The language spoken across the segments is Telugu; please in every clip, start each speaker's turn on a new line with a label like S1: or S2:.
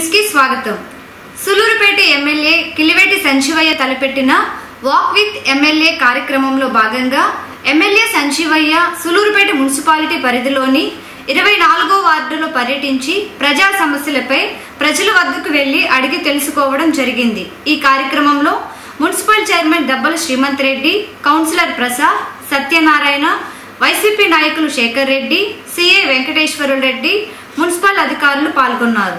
S1: న్యూస్ కి స్వాగతం సులూరుపేట ఎమ్మెల్యే కిలివేటి సంజీవయ్య తలపెట్టిన వాక్ విత్ ఎమ్మెల్యే కార్యక్రమంలో భాగంగా ఎమ్మెల్యే సంజీవయ్య సులూరుపేట మున్సిపాలిటీ పరిధిలోని ఇరవై నాలుగో వార్డులో పర్యటించి ప్రజా సమస్యలపై ప్రజల వద్దకు వెళ్లి అడిగి తెలుసుకోవడం జరిగింది ఈ కార్యక్రమంలో municipal chairman Dabbala Srimanth Reddy councillor Prasad Satyanarayana YCP నాయకులు శేఖర్ రెడ్డి సిఏ వెంకటేశ్వరులు రెడ్డి మున్సిపల్ అధికారులు పాల్గొన్నారు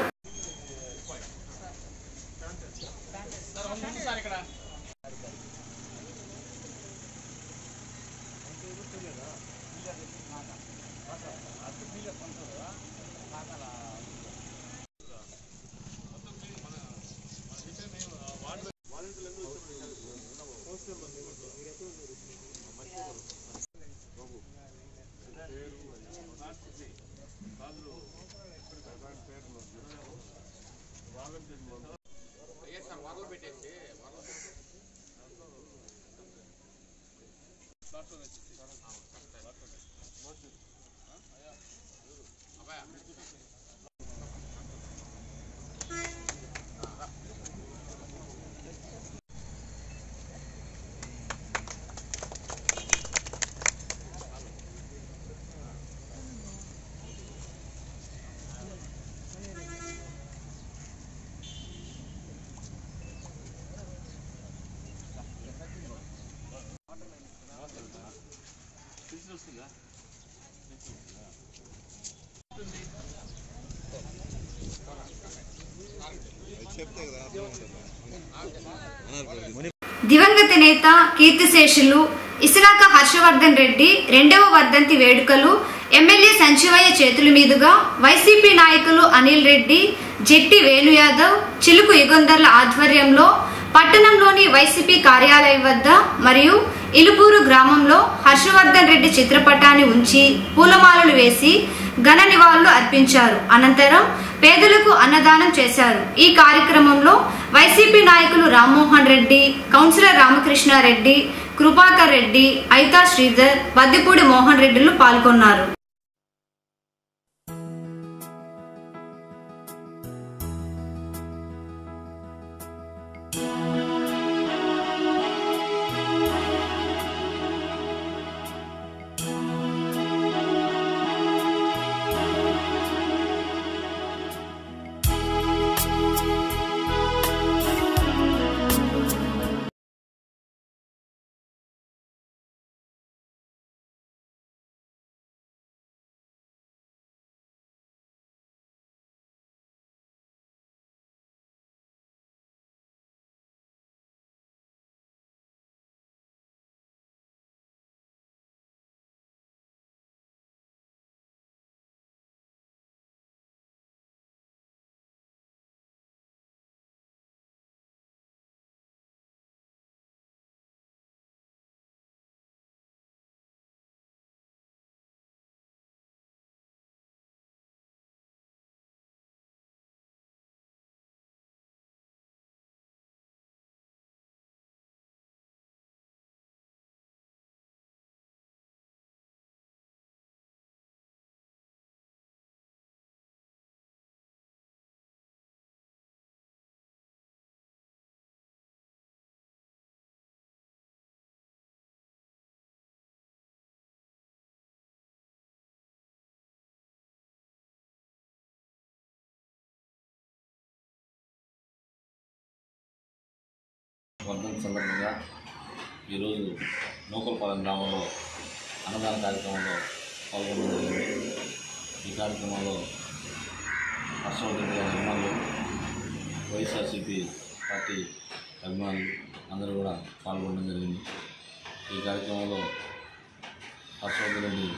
S1: దివంగత నేత కీర్తిశేషులు ఇసురాక హర్షవర్ధన్ రెడ్డి రెండవ వర్ధంతి వేడుకలు ఎమ్మెల్యే సంజీవయ్య చేతుల మీదుగా వైసీపీ నాయకులు అనిల్ రెడ్డి జెట్టి వేణు యాదవ్ చిలుకు యుగంధర్ల ఆధ్వర్యంలో పట్టణంలోని వైసీపీ కార్యాలయం వద్ద మరియు ఇలుపూరు గ్రామంలో హర్షవర్ధన్ రెడ్డి చిత్రపటాన్ని ఉంచి పూలమాలలు వేసి ఘన నివాళులు అర్పించారు అనంతరం పేదలకు అన్నదానం చేశారు ఈ కార్యక్రమంలో వైసీపీ నాయకులు రామ్మోహన్ రెడ్డి కౌన్సిలర్ రామకృష్ణారెడ్డి కృపాకర్ రెడ్డి ఐతా శ్రీధర్ బద్దిపూడి మోహన్ రెడ్డిలు పాల్గొన్నారు
S2: వర్ధన్ సందర్భంగా ఈరోజు నూకలపాలెం గ్రామంలో అన్నదాన కార్యక్రమంలో పాల్గొనడం జరిగింది ఈ కార్యక్రమంలో హర్షవర్ధన్ గారి అభిమానులు వైఎస్ఆర్సీపీ పార్టీ అభిమానులు అందరూ కూడా పాల్గొనడం జరిగింది ఈ కార్యక్రమంలో హర్షవర్ధన్ రెడ్డి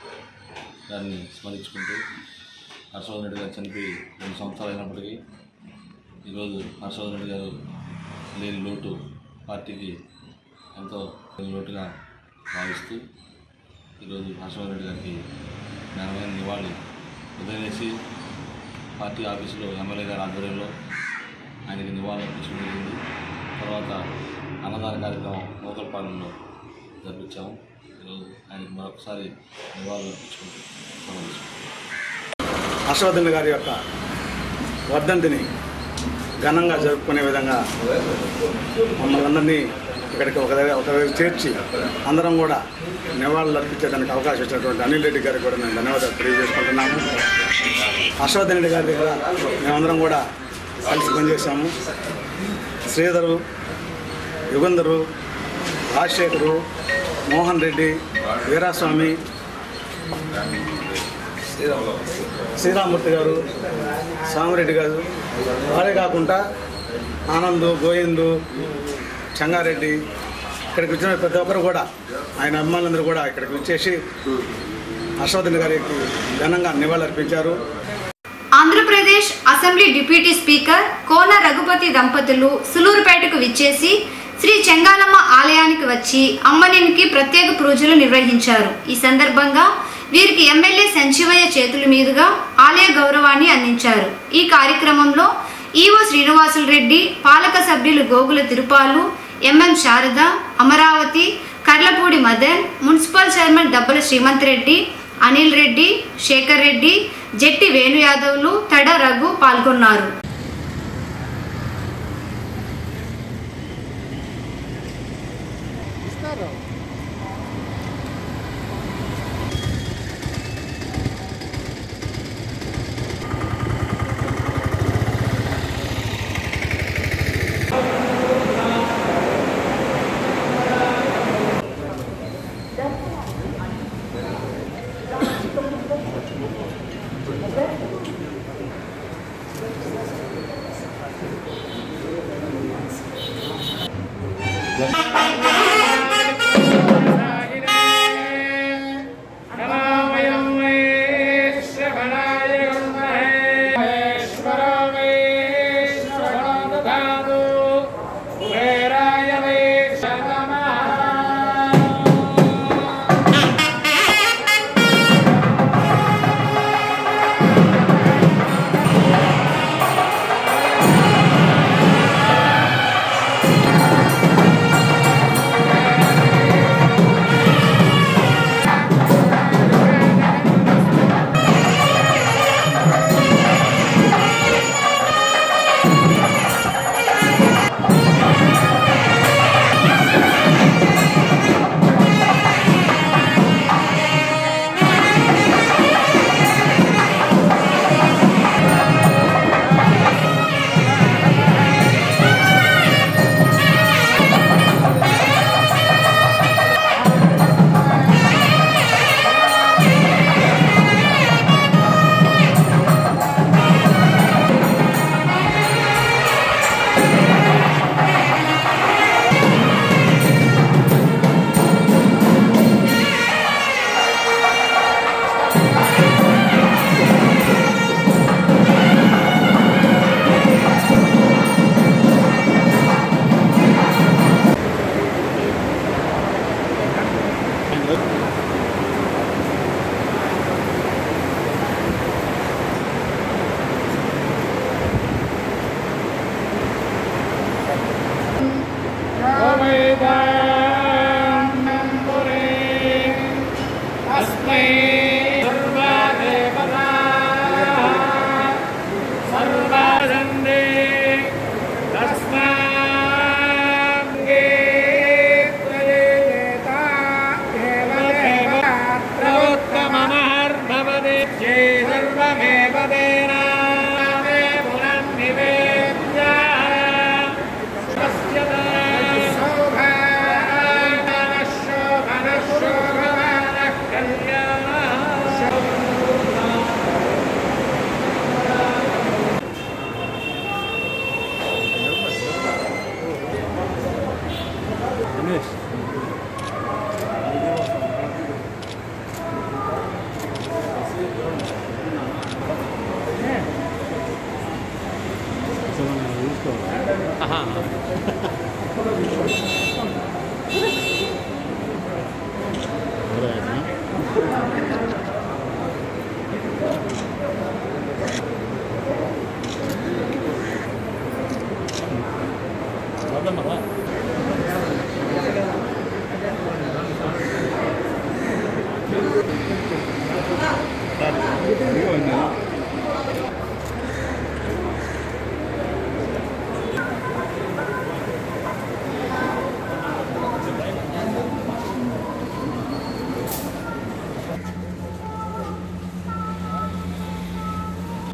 S2: గారిని స్మరించుకుంటూ హర్షవర్ధన్ రెడ్డి గారు చనిపోయి రెండు సంవత్సరాలు అయినప్పటికీ ఈరోజు హర్షవర్ధన్ రెడ్డి గారు లేని లోటు పార్టీకి ఎంతో లేని లోటుగా భావిస్తూ ఈరోజు హర్షవర్ధన్ రెడ్డి గారికి ఘనమైన నివాళి ఉదయనేసి పార్టీ ఆఫీసులో ఎమ్మెల్యే గారి ఆధ్వర్యంలో ఆయనకి నివాళులు అర్పించడం జరిగింది తర్వాత అన్నదాన కార్యక్రమం నూకలపాలెంలో జరిపించాము ఈరోజు ఆయనకి మరొకసారి నివాళులు అర్పించుకుంటూ సెలవు తీసుకుంటాం.
S3: హర్షవర్ధన్ గారి యొక్క వర్ధంతిని ఘనంగా జరుపుకునే విధంగా మమ్మల్ని అందరినీ ఇక్కడికి ఒక దగ్గర ఒక దగ్గర చేర్చి అందరం కూడా నివాళులు అర్పించేదానికి అవకాశం ఇచ్చినటువంటి అనిల్ రెడ్డి గారికి కూడా మేము ధన్యవాదాలు తెలియజేసుకుంటున్నాము హర్షవర్ధన్ రెడ్డి గారి దగ్గర మేమందరం కూడా కలిసి పనిచేశాము శ్రీధరు యుగంధరు రాజశేఖరు మోహన్ రెడ్డి వీరాస్వామి శ్రీరామూర్తి గారు స్వామిరెడ్డి గారు వారే కాకుండా ఆనంద్ గోవిందు చంగారెడ్డి ఇక్కడికి వచ్చిన ప్రతి ఒక్కరు కూడా ఆయన అభిమానులందరూ కూడా ఇక్కడికి వచ్చేసి హర్షవర్ధన్ గారికి ఘనంగా నివాళులర్పించారు
S1: Andhra Pradesh assembly deputy speaker Kona Raghupathi దంపతులు సులూరుపేటకు విచ్చేసి శ్రీ చెంగాలమ్మ ఆలయానికి వచ్చి అమ్మనికి ప్రత్యేక పూజలు నిర్వహించారు ఈ సందర్భంగా వీరికి ఎమ్మెల్యే సంజీవయ్య చేతుల మీదుగా ఆలయ గౌరవాన్ని అందించారు ఈ కార్యక్రమంలో ఈవో శ్రీనివాసులు రెడ్డి పాలక సభ్యులు Gogula Tirupalu MM Sarada Amaravati Karlapudi Madan municipal chairman Dabbala Srimanth Reddy Anil Reddy Shekar Reddy Jetti Venu యాదవ్లు తడ రఘు పాల్గొన్నారు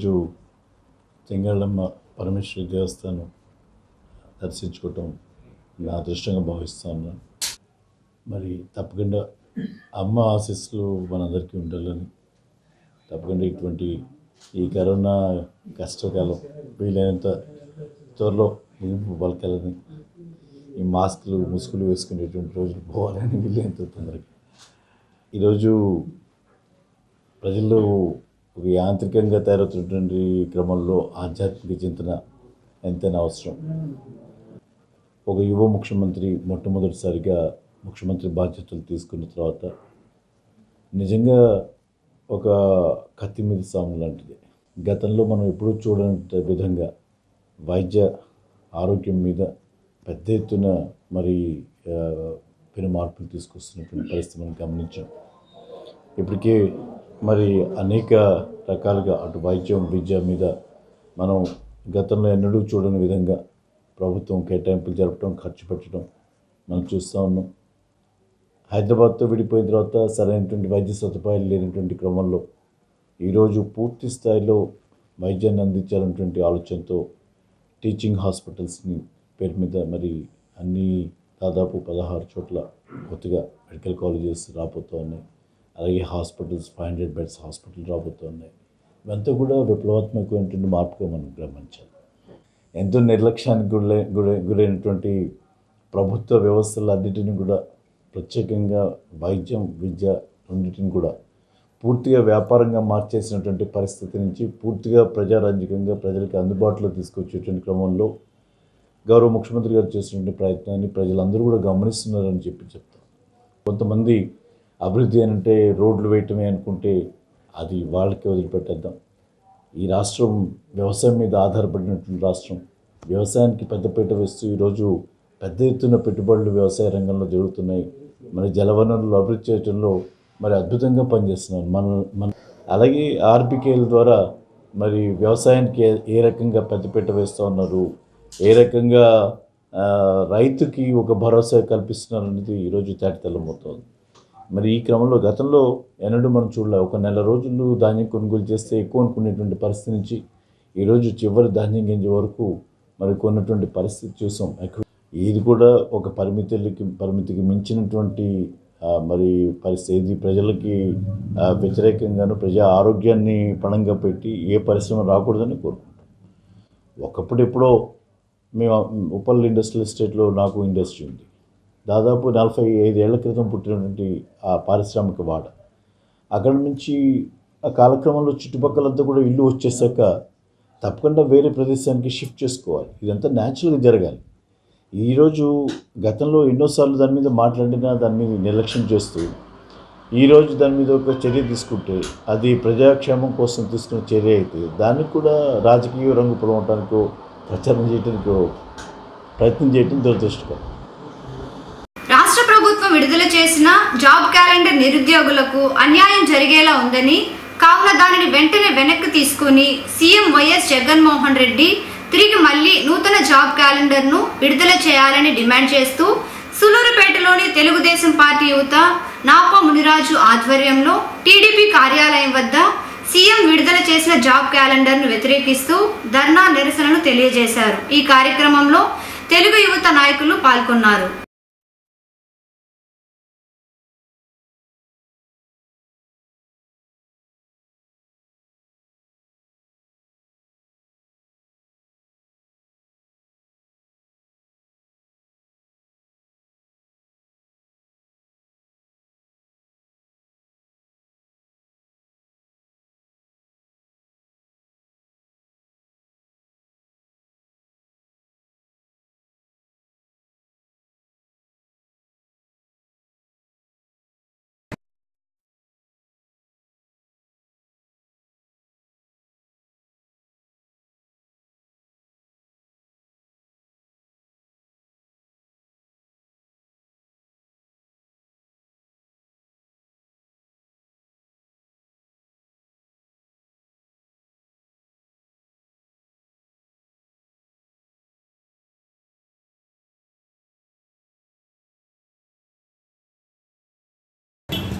S4: ఈరోజు చెంగాళమ్మ పరమేశ్వరి దేవస్థానం దర్శించుకోవటం నా అదృష్టంగా భావిస్తాను మరి తప్పకుండా అమ్మ ఆశీస్సులు మనందరికీ ఉండాలని తప్పకుండా ఇటువంటి ఈ కరోనా కష్టకాలం వీలైనంత త్వరలో ముగింపు పలకాలని ఈ మాస్కులు ముసుగులు వేసుకునేటువంటి రోజులు పోవాలని వీలైనంత తొందరగా ఈరోజు ప్రజల్లో ఒక యాంత్రికంగా తయారవుతున్నటువంటి క్రమంలో ఆధ్యాత్మిక చింతన ఎంతైనా అవసరం ఒక యువ ముఖ్యమంత్రి మొట్టమొదటిసారిగా ముఖ్యమంత్రి బాధ్యతలు తీసుకున్న తర్వాత నిజంగా ఒక కత్తి మీద సాము లాంటిది గతంలో మనం ఎప్పుడూ చూడని విధంగా వైద్య ఆరోగ్యం మీద పెద్ద ఎత్తున మరి ఆ, పెను మార్పులు తీసుకొస్తున్నటువంటి పరిస్థితి మనం గమనించాం ఇప్పటికే మరి అనేక రకాలుగా అటు వైద్యం విద్య మీద మనం గతంలో ఎన్నడూ చూడని విధంగా ప్రభుత్వం కేటాయింపులు జరపడం ఖర్చు పెట్టడం మనం చూస్తూ ఉన్నాం హైదరాబాద్తో విడిపోయిన తర్వాత సరైనటువంటి వైద్య సదుపాయాలు లేనటువంటి క్రమంలో ఈరోజు పూర్తి స్థాయిలో వైద్యాన్ని అందించాలన్నటువంటి ఆలోచనతో టీచింగ్ హాస్పిటల్స్ని పేరు మీద మరి అన్ని దాదాపు పదహారు చోట్ల కొత్తగా మెడికల్ కాలేజెస్ రాబోతూ ఉన్నాయి అలాగే hospitals five hundred beds hospital రాబోతూ ఉన్నాయి ఇవంతా కూడా విప్లవాత్మకమైనటువంటి మార్పుగా మనం గమనించాలి ఎంతో నిర్లక్ష్యానికి గురై గురై గురైనటువంటి ప్రభుత్వ వ్యవస్థలన్నిటిని కూడా ప్రత్యేకంగా వైద్యం విద్య రెండింటిని కూడా పూర్తిగా వ్యాపారంగా మార్చేసినటువంటి పరిస్థితి నుంచి పూర్తిగా ప్రజారాజ్యకంగా ప్రజలకు అందుబాటులో తీసుకొచ్చేటువంటి క్రమంలో గౌరవ ముఖ్యమంత్రి గారు చేసినటువంటి ప్రయత్నాన్ని ప్రజలందరూ కూడా గమనిస్తున్నారని చెప్పి చెప్తాం కొంతమంది అభివృద్ధి అని అంటే రోడ్లు వేయటమే అనుకుంటే అది వాళ్ళకే వదిలిపెట్టేద్దాం ఈ రాష్ట్రం వ్యవసాయం మీద ఆధారపడినటువంటి రాష్ట్రం వ్యవసాయానికి పెద్దపీట వేస్తూ ఈరోజు పెద్ద ఎత్తున పెట్టుబడులు వ్యవసాయ రంగంలో జరుగుతున్నాయి మరి జలవనరులు అభివృద్ధి చేయడంలో మరి అద్భుతంగా పనిచేస్తున్నారు మన మన అలాగే ఆర్బికేల ద్వారా మరి వ్యవసాయానికి ఏ- ఏ రకంగా పెద్దపీట వేస్తూ ఉన్నారు ఏ రకంగా ఆ, రైతుకి ఒక భరోసా కల్పిస్తున్నారు అనేది ఈరోజు తేటతెల్లమవుతోంది మరి ఈ క్రమంలో గతంలో ఎన్నడూ మనం చూడలే ఒక నెల రోజులు ధాన్యం కొనుగోలు చేస్తే ఎక్కువ అనుకునేటువంటి పరిస్థితి నుంచి ఈరోజు చివరి ధాన్యం గింజ వరకు మరి కొన్నటువంటి పరిస్థితి చూసాం ఎక్కడ- ఇది కూడా ఒక పరిమితులకి పరిమితికి మించినటువంటి ఆ, మరి పరిస్థితి ఇది ప్రజలకి ఆ, వ్యతిరేకంగాను ప్రజా ఆరోగ్యాన్ని పణంగా పెట్టి ఏ పరిశ్రమ రాకూడదని కోరుకుంటాం ఒకప్పుడు ఎప్పుడో మేము ఉప్పల్ ఇండస్ట్రియల్ ఎస్టేట్లో నాకు ఇండస్ట్రీ ఉంది దాదాపు నలభై ఐదేళ్ల క్రితం పుట్టినటువంటి ఆ పారిశ్రామిక వాడ అక్కడ నుంచి ఆ కాలక్రమంలో చుట్టుపక్కలంతా కూడా ఇల్లు వచ్చేసాక తప్పకుండా వేరే ప్రదేశానికి షిఫ్ట్ చేసుకోవాలి ఇదంతా న్యాచురల్గా జరగాలి ఈరోజు గతంలో ఎన్నోసార్లు దాని మీద మాట్లాడినా దాని మీద నిర్లక్ష్యం చేస్తూ ఈరోజు దాని మీద ఒక చర్య తీసుకుంటే అది ప్రజాక్షేమం కోసం తీసుకున్న చర్య అయితే దానికి కూడా రాజకీయ రంగు పొలవటానికో ప్రచారం చేయడానికో ప్రయత్నం చేయడం దురదృష్టకరం
S1: రాష్ట్ర ప్రభుత్వం విడుదల చేసిన జాబ్ క్యాలెండర్ నిరుద్యోగులకు అన్యాయం జరిగేలా ఉందని కావున దానిని వెంటనే వెనక్కి తీసుకుని సీఎం వైఎస్ జగన్మోహన్ రెడ్డి తిరిగి మళ్ళీ నూతన జాబ్ క్యాలెండర్ను విడుదల చేయాలని డిమాండ్ చేస్తూ సులూరుపేటలోని తెలుగుదేశం పార్టీ యువత నాపా మునిరాజు ఆధ్వర్యంలో టీడీపీ కార్యాలయం వద్ద సీఎం విడుదల చేసిన జాబ్ క్యాలెండర్ను వ్యతిరేకిస్తూ ధర్నా నిరసనను తెలియజేశారు ఈ కార్యక్రమంలో తెలుగు యువత నాయకులు పాల్గొన్నారు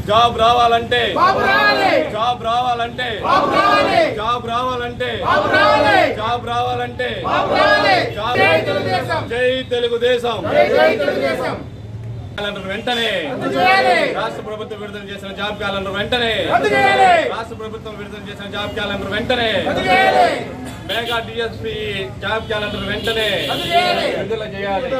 S5: జాబ్ రావాలంటే జాబ్ రావాలంటే జాబ్ రావాలంటే జాబ్ రావాలంటే జాబ్ జై తెలుగుదేశం క్యాలెండర్ వెంటనే రాష్ట్ర ప్రభుత్వం విడుదల చేసిన జాబ్ క్యాలెండర్ వెంటనే రాష్ట్ర ప్రభుత్వం విడుదల చేసిన జాబ్ క్యాలెండర్ వెంటనే మెగా డిఎస్పి జాబ్ క్యాలెండర్ వెంటనే విడుదల చేయాలి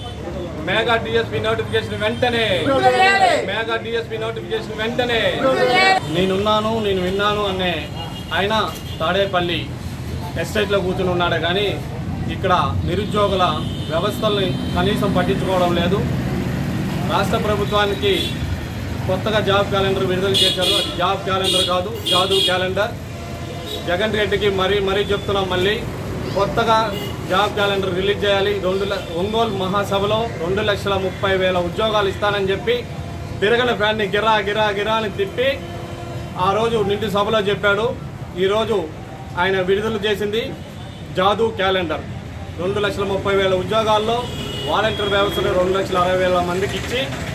S5: మెగా డిఎస్పి నోటిఫికేషన్ వెంటనే మెగా డిఎస్పి నోటిఫికేషన్ వెంటనే నేనున్నాను నేను విన్నాను అనే ఆయన తాడేపల్లి ఎస్టేట్లో కూర్చుని ఉన్నాడే కానీ ఇక్కడ నిరుద్యోగుల వ్యవస్థల్ని కనీసం పట్టించుకోవడం లేదు రాష్ట్ర ప్రభుత్వానికి కొత్తగా జాబ్ క్యాలెండర్ విడుదల చేశారు అది జాబ్ క్యాలెండర్ కాదు జాదు క్యాలెండర్ జగన్ రెడ్డికి మరీ మరీ చెప్తున్నాం మళ్ళీ కొత్తగా జాబ్ క్యాలెండర్ రిలీజ్ చేయాలి రెండు ల- ఒంగోలు మహాసభలో రెండు లక్షల ముప్పై వేల ఉద్యోగాలు ఇస్తానని చెప్పి తిరగని ఫ్యాన్ని గిరా గిరా గిరా అని తిప్పి ఆ రోజు నిండు సభలో చెప్పాడు ఈరోజు ఆయన విడుదల చేసింది జాదు క్యాలెండర్ రెండు లక్షల ముప్పై వేల ఉద్యోగాల్లో వాలంటీర్ వ్యవస్థలో రెండు లక్షల అరవై వేల మందికి ఇచ్చి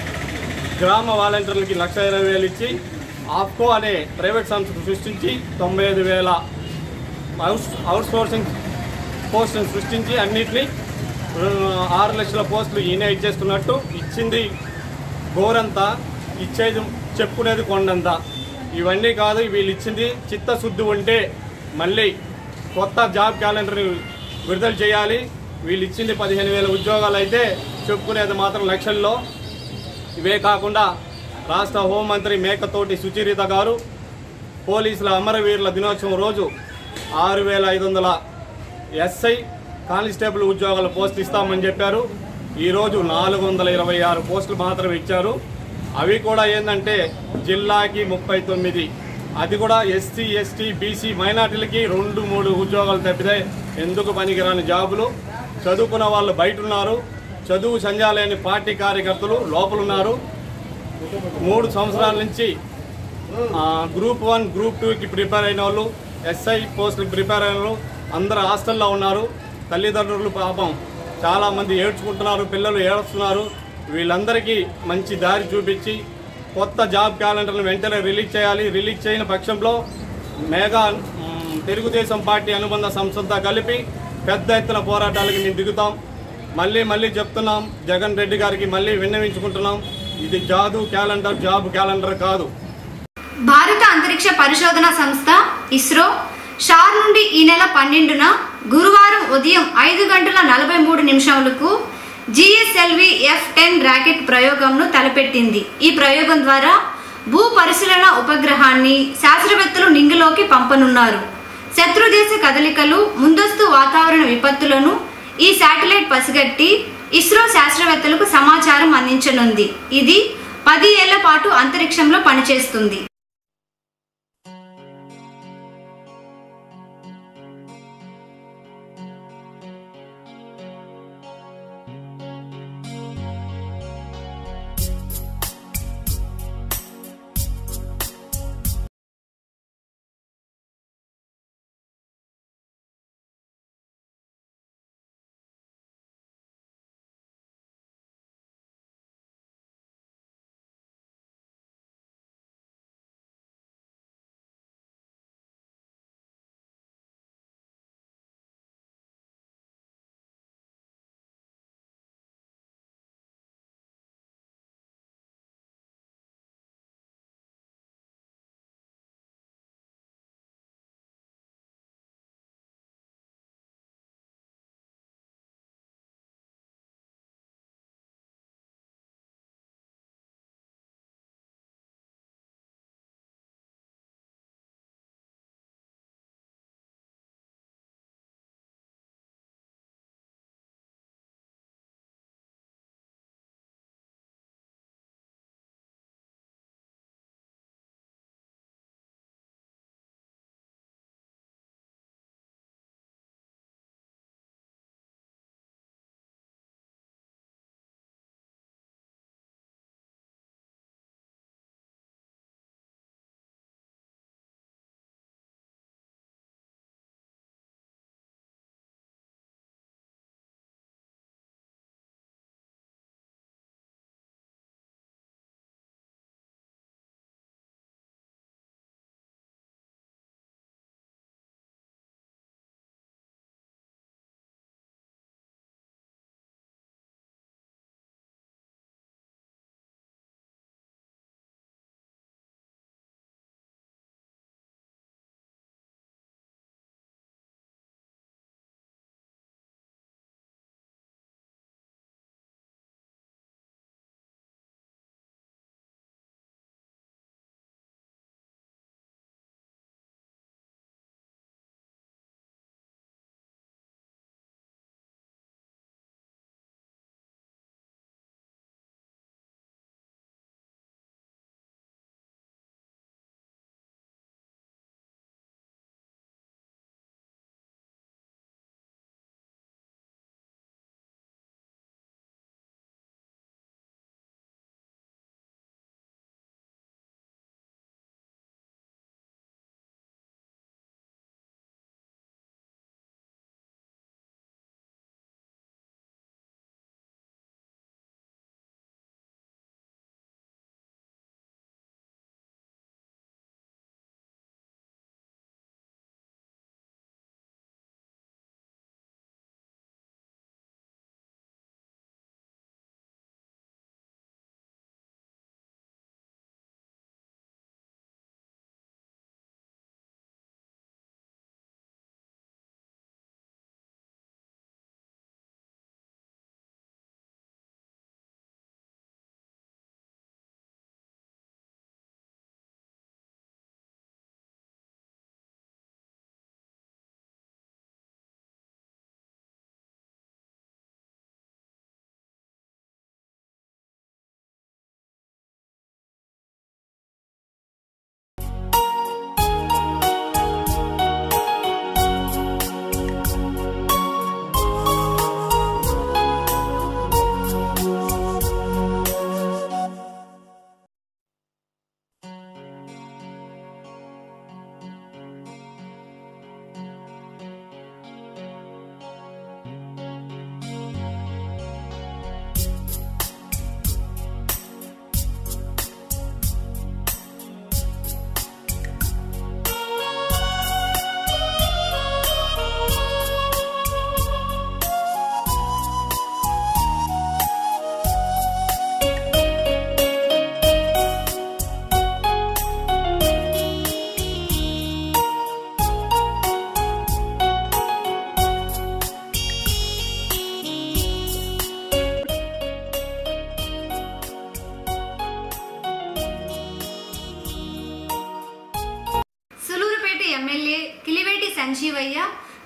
S5: గ్రామ వాలంటీర్లకి లక్ష ఇరవై వేలు ఇచ్చి ఆప్కో అనే ప్రైవేట్ సంస్థ సృష్టించి తొంభై ఐదు వేల అవుట్ అవుట్ సోర్సింగ్ పోస్టులను సృష్టించి అన్నిటినీ ఆ, ఆరు లక్షల పోస్టులు ఈయన ఇచ్చేస్తున్నట్టు ఇచ్చింది గోరంతా ఇచ్చేది చెప్పుకునేది కొండంత ఇవన్నీ కాదు వీళ్ళు ఇచ్చింది చిత్తశుద్ధి ఉంటే మళ్ళీ కొత్త జాబ్ క్యాలెండర్ విడుదల చేయాలి వీళ్ళు ఇచ్చింది పదిహేను వేల ఉద్యోగాలు అయితే చెప్పుకునేది మాత్రం లక్షల్లో ఇవే కాకుండా రాష్ట్ర హోంమంత్రి మేకతోటి సుచరిత గారు పోలీసుల అమరవీరుల దినోత్సవం రోజు ఆరు వేల ఐదు వందల ఎస్ఐ కానిస్టేబుల్ ఉద్యోగాల పోస్టులు ఇస్తామని చెప్పారు ఈరోజు నాలుగు వందల ఇరవై ఆరు పోస్టులు మాత్రమే ఇచ్చారు అవి కూడా ఏంటంటే జిల్లాకి ముప్పై తొమ్మిది అది కూడా ఎస్సీ ఎస్టీ బీసీ మైనార్టీలకి రెండు మూడు ఉద్యోగాలు తప్పితే ఎందుకు పనికిరాని జాబులు చదువుకున్న వాళ్ళు బయట ఉన్నారు చదువు సంజాలేని పార్టీ కార్యకర్తలు లోపలున్నారు మూడు సంవత్సరాల నుంచి ఆ, గ్రూప్ వన్ గ్రూప్ టూకి ప్రిపేర్ అయిన వాళ్ళు ఎస్ఐ పోస్టులకు ప్రిపేర్ అయిన వాళ్ళు అందరు హాస్టల్లో ఉన్నారు తల్లిదండ్రులు పాపం చాలామంది ఏడ్చుకుంటున్నారు పిల్లలు ఏడుస్తున్నారు వీళ్ళందరికీ మంచి దారి చూపించి కొత్త జాబ్ క్యాలెండర్ను వెంటనే రిలీజ్ చేయాలి రిలీజ్ చేయని పక్షంలో మేఘా మ్, తెలుగుదేశం పార్టీ అనుబంధ సంస్థలతో కలిపి పెద్ద ఎత్తున పోరాటాలకి మేము దిగుతాం మళ్ళీ మళ్ళీ చెప్తున్నాం జగన్ రెడ్డి గారికి మళ్ళీ విన్నవించుకుంటున్నాం ఇది జాదు క్యాలెండర్ జాబ్ క్యాలెండర్ కాదు
S1: భారత అంతరిక్ష పరిశోధన సంస్థ ఇస్రో షార్ నుండి ఈ నెల పన్నెండున గురువారం ఉదయం ఐదు గంటల నలభై మూడు నిమిషాలకు జిఎస్ఎల్వి ఎఫ్ టెన్ రాకెట్ ప్రయోగంను తలపెట్టింది ఈ ప్రయోగం ద్వారా భూ పరిశీలన ఉపగ్రహాన్ని శాస్త్రవేత్తలు నింగిలోకి పంపనున్నారు శత్రుదేశ కదలికలు ముందస్తు వాతావరణ విపత్తులను ఈ శాటిలైట్ పసిగట్టి ఇస్రో శాస్త్రవేత్తలకు సమాచారం అందించనుంది ఇది పది ఏళ్ల పాటు అంతరిక్షంలో పనిచేస్తుంది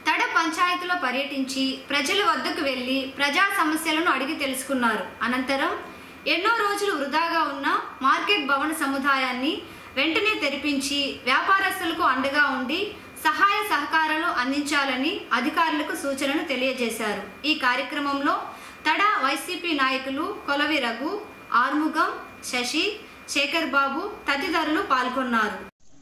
S1: తడ పంచాయతీలో పర్యటించి ప్రజల వద్దకు వెళ్లి ప్రజా సమస్యలను అడిగి తెలుసుకున్నారు అనంతరం ఎన్నో రోజులు వృధాగా ఉన్న మార్కెట్ భవన సముదాయాన్ని వెంటనే తెరిపించి వ్యాపారస్తులకు అండగా ఉండి సహాయ సహకారాలు అందించాలని అధికారులకు సూచనలు తెలియజేశారు ఈ కార్యక్రమంలో తడ వైసీపీ నాయకులు కొలవి రఘు ఆర్ముగం శశి శేఖర్ బాబు తదితరులు పాల్గొన్నారు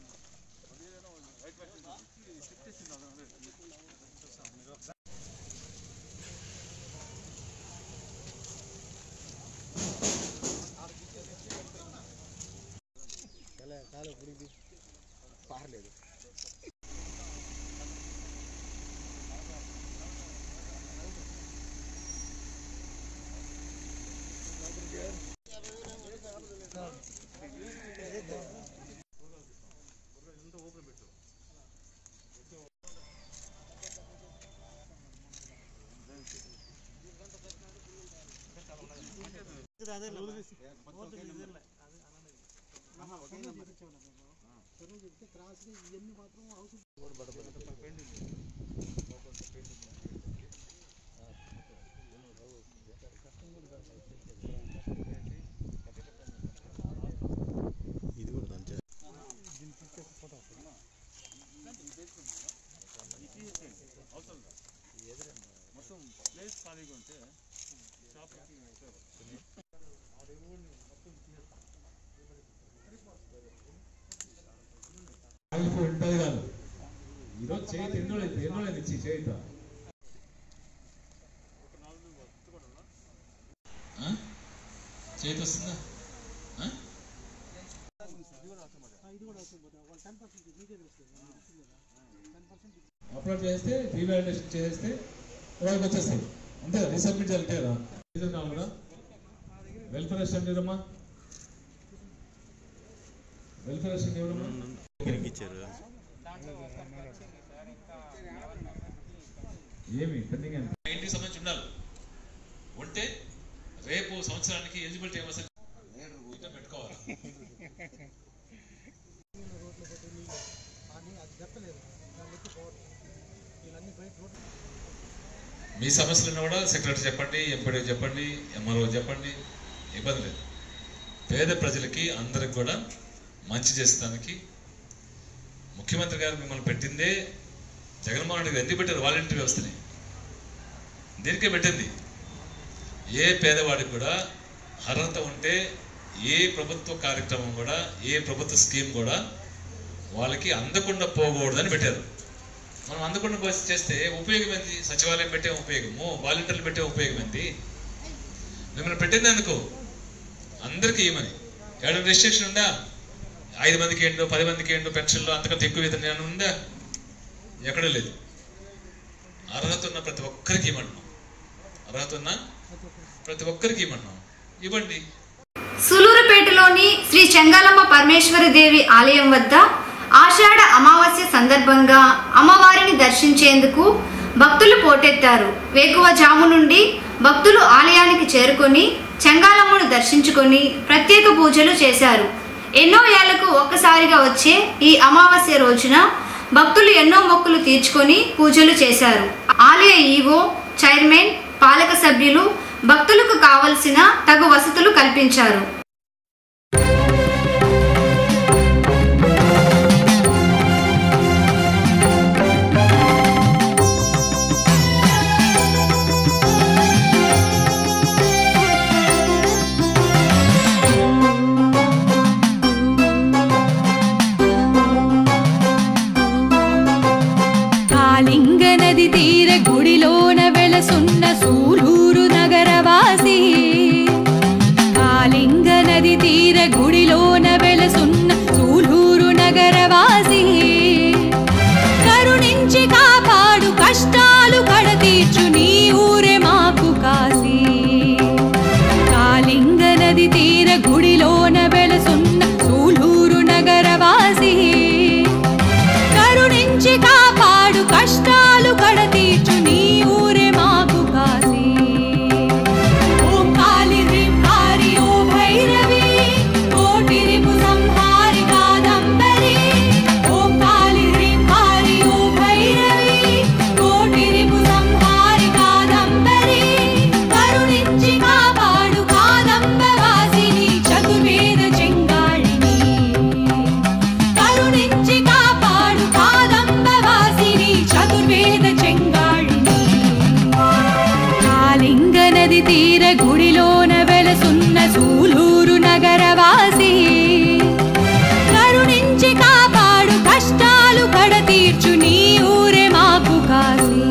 S6: ఆగిపోయి ఉంటుంది కాదు ఈరోజు చేతి ఎన్నో ఎన్నో ఇచ్చి చేయిత చేతి వస్తుందా ఆ? అప్లోడ్ చేస్తే రీవాలిడేషన్ చేస్తే వాళ్ళకి వచ్చేస్తాయి అంతే కదా రీసబ్మిట్ జరిగితే కదా రీజన్ కావాలి కదా వెల్ఫేర్ అసిస్టెంట్ ఎవరమ్మా వెల్ఫేర్ అసిస్టెంట్ ఎవరమ్మా ఏమి పెండింగ్ అని ఇంటికి సంబంధించి ఉండాలి ఉంటే రేపు సంవత్సరానికి ఎలిజిబిలిటీ ఏమో ఇంకా పెట్టుకోవాలి మీ సమస్యలను కూడా సెక్రటరీ చెప్పండి ఎంపీడీ చెప్పండి ఎంఆర్ఓ చెప్పండి ఇబ్బంది లేదు పేద ప్రజలకి అందరికి కూడా మంచి చేసేదానికి ముఖ్యమంత్రి గారు మిమ్మల్ని పెట్టిందే జగన్మోహన్ రెడ్డి గారు ఎందుకు పెట్టారు వాలంటీర్ వ్యవస్థని దీనికే పెట్టింది ఏ పేదవాడికి కూడా అర్హత ఉంటే ఏ ప్రభుత్వ కార్యక్రమం కూడా ఏ ప్రభుత్వ స్కీమ్ కూడా వాళ్ళకి అందకుండా పోకూడదని పెట్టారు మనం అందకుండా పోసి చేస్తే ఉపయోగం ఏంటి సచివాలయం పెట్టే ఉపయోగము వాలంటీర్లు పెట్టే ఉపయోగం ఏంటి మిమ్మల్ని పెట్టింది ఎందుకు అందరికీ ఇవ్వమని ఏడాది రిస్ట్రిక్షన్ ఉందా ఐదు మందికి ఏంటో పది మందికి ఏంటో పెన్షన్లు అంతకంటే ఎక్కువ వేతనం ఏమైనా ఉందా ఎక్కడ లేదు అర్హత ఉన్న ప్రతి ఒక్కరికి ఇవ్వమంటున్నాం అర్హత ఉన్న ప్రతి ఒక్కరికి ఇవ్వమంటున్నాం ఇవ్వండి
S1: సులూరుపేటలోని శ్రీ చెంగాలమ్మ పరమేశ్వరి దేవి ఆలయం వద్ద ఆషాఢ అమావాస్య సందర్భంగా అమ్మవారిని దర్శించేందుకు భక్తులు పోటెత్తారు వేకువజాము నుండి భక్తులు ఆలయానికి చేరుకొని చెంగాలమ్మను దర్శించుకొని ప్రత్యేక పూజలు చేశారు ఎన్నో ఏళ్లకు ఒక్కసారిగా వచ్చే ఈ అమావాస్య రోజున భక్తులు ఎన్నో మొక్కులు తీర్చుకొని పూజలు చేశారు ఆలయ ఈవో చైర్మన్ పాలక సభ్యులు భక్తులకు కావలసిన తగు వసతులు కల్పించారు
S7: కాళింగ నది తీర గుడిలోన వెలసున్న సూలూరు నగరవాసి కాళింగ నది తీర గుడిలోన వెలసున్న సూలూరు నగరవాసి కరుణించి కాపాడు కష్టాలు కడతీర్చు నీ ఊరే మాకు కాసి కాళింగ నది తీర గుడిలోన వెలసున్న సూలూరు నగరవాసి కరుణించి కాపాడు కష్టాలు కడతీర్చు నీ ఊరే మాకు కాసి ఓం కాళి హ్రీం కారి ఓ భైరవి కోటి రిపు సంహారి కాదంబరి ఓం కాళి హ్రీం కారి ఓ భైరవి కోటి గుడిలోన వెలసున్న సూలూరు నగరవాసి కరుణించి కాపాడు కష్టాలు కడతీర్చు నీ ఊరే మాకు కాసి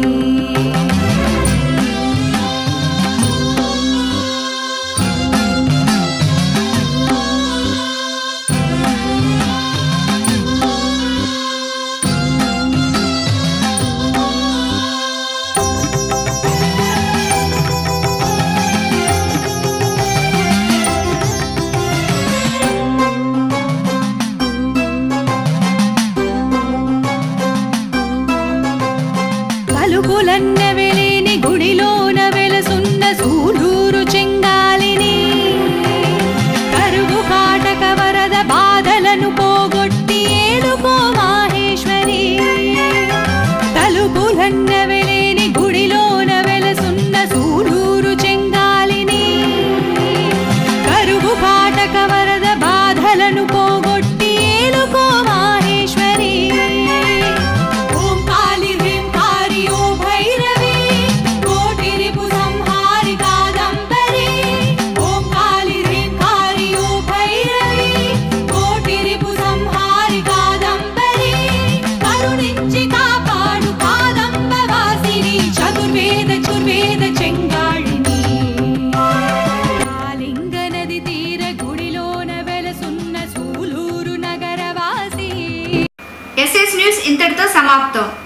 S7: పలుకులన్న వెలేని గుడిలోన వెలసున్న సూలూరు చెంగాలిని కరువు కాటక వరద బాధలను పోగొట్టి ఏడుకో మాహేశ్వరి తలుపులన్న వెలేని గుడిలోన వెలసున్న సూలూరు చెంగాలిని కరువు కాటక వరద బాధలను పోగొట్టి ఏలుకో మాహేశ్వరి ఓం కాళి హ్రీం కారి ఓ భైరవి కోటి రిపు సంహారి కాదంబరి ఓం కాళి హ్రీం కారి ఓ భైరవి కోటి రిపు సంహారి కాదంబరి కరుణించి కాపాడు కాదంబ వాసిని చతుర్వేద చుర్వేద చెంగాళిని కాళింగ నది తీర గుడిలోన వెలసున్న సూలూరు నగరవాసి
S1: ఎస్ఎస్ న్యూస్ ఇంతటితో సమాప్తం